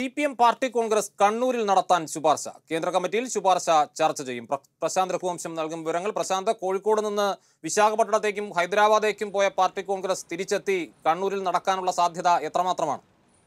C P M party congress കണ്ണൂരിൽ നടത്താൻ ശുപാർശ കേന്ദ്ര കമ്മിറ്റിയിൽ ശുപാർശ ചർച്ച ചെയ്യും പ്ര- പ്രശാന്ത് രഘുവംശം നൽകും വിവരങ്ങൾ പ്രശാന്ത് കോഴിക്കോട് നിന്ന് വിശാഖപട്ടണത്തേക്കും ഹൈദരാബാദേക്കും പോയ പാർട്ടി കോൺഗ്രസ് തിരിച്ചെത്തി കണ്ണൂരിൽ നടക്കാനുള്ള സാധ്യത എത്രമാത്രമാണ്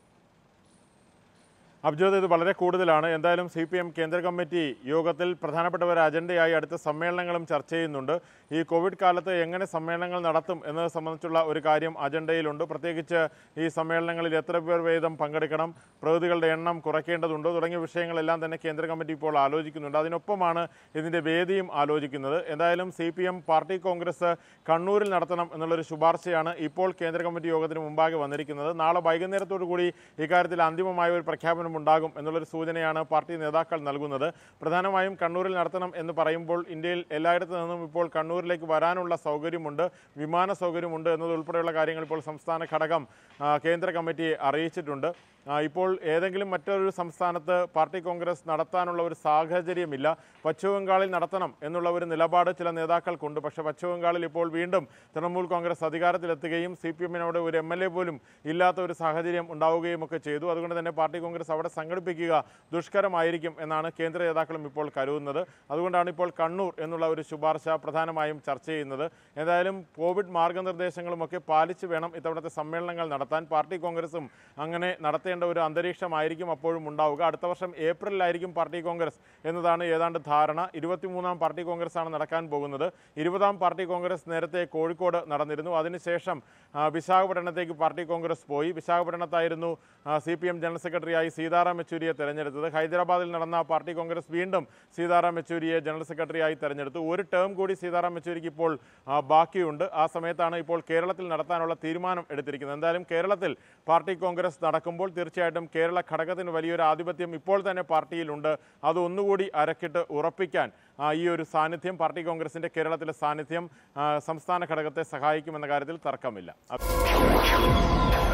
അബ്ജോദ് ഇത് വളരെ കൂടുതലാണ് എന്തായാലും സി പി എം കേന്ദ്ര കമ്മിറ്റി യോഗത്തിൽ പ്രധാനപ്പെട്ട ഒരു അജണ്ടയായി അടുത്ത സമ്മേളനങ്ങളും ചർച്ച ചെയ്യുന്നുണ്ട് ഈ കോവിഡ് കാലത്ത് എങ്ങനെ സമ്മേളനങ്ങൾ നടത്തും എന്നത് സംബന്ധിച്ചുള്ള ഒരു കാര്യം അജണ്ടയിലുണ്ട് പ്രത്യേകിച്ച് ഈ സമ്മേളനങ്ങളിൽ എത്ര പേർ വീതം പങ്കെടുക്കണം പ്രതികളുടെ എണ്ണം കുറയ്ക്കേണ്ടതുണ്ടോ തുടങ്ങിയ വിഷയങ്ങളെല്ലാം തന്നെ കേന്ദ്ര കമ്മിറ്റി ഇപ്പോൾ ആലോചിക്കുന്നുണ്ട് അതിനൊപ്പമാണ് ഇതിൻ്റെ വേദിയും ആലോചിക്കുന്നത് എന്തായാലും C P M party congress കണ്ണൂരിൽ നടത്തണം എന്നുള്ളൊരു ശുപാർശയാണ് ഇപ്പോൾ കേന്ദ്ര കമ്മിറ്റി യോഗത്തിന് മുമ്പാകെ വന്നിരിക്കുന്നത് നാളെ വൈകുന്നേരത്തോടു കൂടി ഇക്കാര്യത്തിൽ അന്തിമമായ ഒരു പ്രഖ്യാപനം ഉണ്ടാകും എന്നുള്ളൊരു സൂചനയാണ് പാർട്ടി നേതാക്കൾ നൽകുന്നത് പ്രധാനമായും കണ്ണൂരിൽ നടത്തണം എന്ന് പറയുമ്പോൾ ഇന്ത്യയിൽ എല്ലായിടത്തു നിന്നും ഇപ്പോൾ കണ്ണൂരിലേക്ക് വരാനുള്ള സൗകര്യമുണ്ട് വിമാന സൗകര്യമുണ്ട് എന്നതുൾപ്പെടെയുള്ള കാര്യങ്ങൾ ഇപ്പോൾ സംസ്ഥാന ഘടകം ആ, കേന്ദ്ര കമ്മിറ്റിയെ അറിയിച്ചിട്ടുണ്ട് ആ, ഇപ്പോൾ ഏതെങ്കിലും മറ്റൊരു സംസ്ഥാനത്ത് പാർട്ടി കോൺഗ്രസ് നടത്താനുള്ള ഒരു സാഹചര്യമില്ല പശ്ചിമ ബംഗാളിൽ നടത്തണം എന്നുള്ള ഒരു നിലപാട് ചില നേതാക്കൾക്കുണ്ട് പക്ഷേ പശ്ചിമ ബംഗാളിൽ ഇപ്പോൾ വീണ്ടും തൃണമൂൽ കോൺഗ്രസ് അധികാരത്തിലെത്തുകയും സി പി എമ്മിനോട് ഒരു എം എൽ എ പോലും ഇല്ലാത്ത ഒരു സാഹചര്യം ഉണ്ടാവുകയും ഒക്കെ ചെയ്തു അതുകൊണ്ട് തന്നെ പാർട്ടി കോൺഗ്രസ് അവിടെ സംഘടിപ്പിക്കുക ദുഷ്കരമായിരിക്കും എന്നാണ് കേന്ദ്ര നേതാക്കളും ഇപ്പോൾ കരുതുന്നത് അതുകൊണ്ടാണ് ഇപ്പോൾ കണ്ണൂർ എന്നുള്ള ഒരു ശുപാർശ പ്രധാനമായും ചർച്ച ചെയ്യുന്നത് ഏതായാലും കോവിഡ് മാർഗനിർദ്ദേശങ്ങളുമൊക്കെ പാലിച്ച് വേണം ഇത്തവണത്തെ സമ്മേളനങ്ങൾ നടത്താൻ പാർട്ടി കോൺഗ്രസും അങ്ങനെ നടത്തേണ്ട ഒരു അന്തരീക്ഷമായിരിക്കും അപ്പോഴും ഉണ്ടാവുക അടുത്ത വർഷം ഏപ്രിലിലായിരിക്കും പാർട്ടി കോൺഗ്രസ് എന്നതാണ് ഏതാണ്ട് ധാരണ ഇരുപത്തിമൂന്നാം പാർട്ടി കോൺഗ്രസ് ആണ് നടക്കാൻ പോകുന്നത് ഇരുപതാം പാർട്ടി കോൺഗ്രസ് നേരത്തെ കോഴിക്കോട് നടന്നിരുന്നു അതിനുശേഷം ആ, വിശാഖപട്ടണത്തേക്ക് പാർട്ടി കോൺഗ്രസ് പോയി വിശാഖപട്ടണത്തായിരുന്നു സി പി എം ജനറൽ സെക്രട്ടറിയായി സീതാറാം യെച്ചൂരിയെ തെരഞ്ഞെടുത്തത് ഹൈദരാബാദിൽ നടന്ന പാർട്ടി കോൺഗ്രസ് വീണ്ടും സീതാറാം യെച്ചൂരിയെ ജനറൽ സെക്രട്ടറിയായി തെരഞ്ഞെടുത്തു ഒരു ടേം കൂടി സീതാറാം യെച്ചൂരിക്ക് ഇപ്പോൾ ആ, ബാക്കിയുണ്ട് ആ സമയത്താണ് ഇപ്പോൾ കേരളത്തിൽ നടത്താനുള്ള തീരുമാനം എടുത്തിരിക്കുന്നത് എന്തായാലും കേരളത്തിൽ പാർട്ടി കോൺഗ്രസ് നടക്കുമ്പോൾ തീർച്ചയായിട്ടും കേരള ഘടകത്തിന് വലിയൊരു ആധിപത്യം ഇപ്പോൾ തന്നെ പാർട്ടിയിലുണ്ട് അത് ഒന്നുകൂടി അരക്കിട്ട് ഉറപ്പിക്കാൻ ആ, ഈ ഒരു സാന്നിധ്യം പാർട്ടി കോൺഗ്രസിന്റെ കേരളത്തിലെ സാന്നിധ്യം ആ, സംസ്ഥാന ഘടകത്തെ സഹായിക്കുമെന്ന കാര്യത്തിൽ തർക്കമില്ല